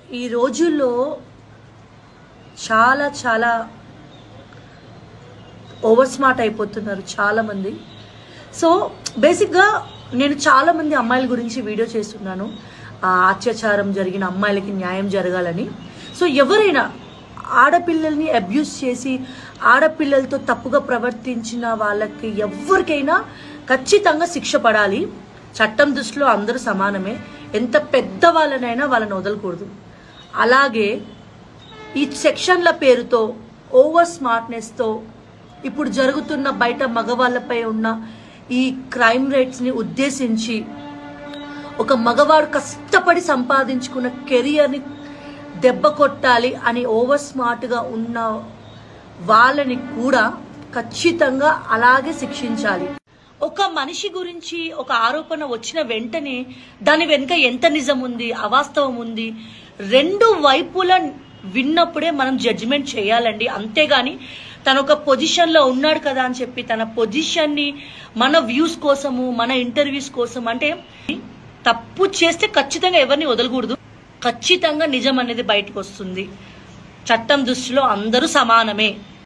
ఈ రోజుల్లో చాలా చాలా ఓవర్ స్మార్ట్ అయిపోతున్నారు చాలా మంది సో బేసిక్గా నేను చాలా మంది అమ్మాయిల గురించి వీడియో చేస్తున్నాను ఆ, అత్యాచారం జరిగిన అమ్మాయిలకి న్యాయం జరగాలని సో ఎవరైనా ఆడపిల్లల్ని అబ్యూస్ చేసి ఆడపిల్లలతో తప్పుగా ప్రవర్తించిన వాళ్ళకి ఎవరికైనా ఖచ్చితంగా శిక్ష పడాలి చట్టం దృష్టిలో అందరూ సమానమే ఎంత పెద్ద వాళ్ళనైనా వాళ్ళని వదలకూడదు అలాగే ఈ సెక్షన్ల పేరుతో ఓవర్ స్మార్ట్నెస్తో ఇప్పుడు జరుగుతున్న బయట మగవాళ్ళపై ఉన్న ఈ క్రైమ్ రేట్స్ని ఉద్దేశించి ఒక మగవాడు కష్టపడి సంపాదించుకున్న కెరియర్ని దెబ్బ కొట్టాలి అని ఓవర్ స్మార్ట్గా ఉన్న వాళ్ళని కూడా ఖచ్చితంగా అలాగే శిక్షించాలి ఒక మనిషి గురించి ఒక ఆరోపణ వచ్చిన వెంటనే దాని వెనుక ఎంత నిజం ఉంది అవాస్తవం ఉంది రెండు వైపుల విన్నప్పుడే మనం జడ్జిమెంట్ చేయాలండి అంతేగాని తన ఒక పొజిషన్ లో ఉన్నాడు కదా అని చెప్పి తన పొజిషన్ ని మన వ్యూస్ కోసము మన ఇంటర్వ్యూస్ కోసం అంటే తప్పు చేస్తే ఖచ్చితంగా ఎవరిని వదలకూడదు ఖచ్చితంగా నిజం అనేది బయటకు వస్తుంది చట్టం దృష్టిలో అందరూ సమానమే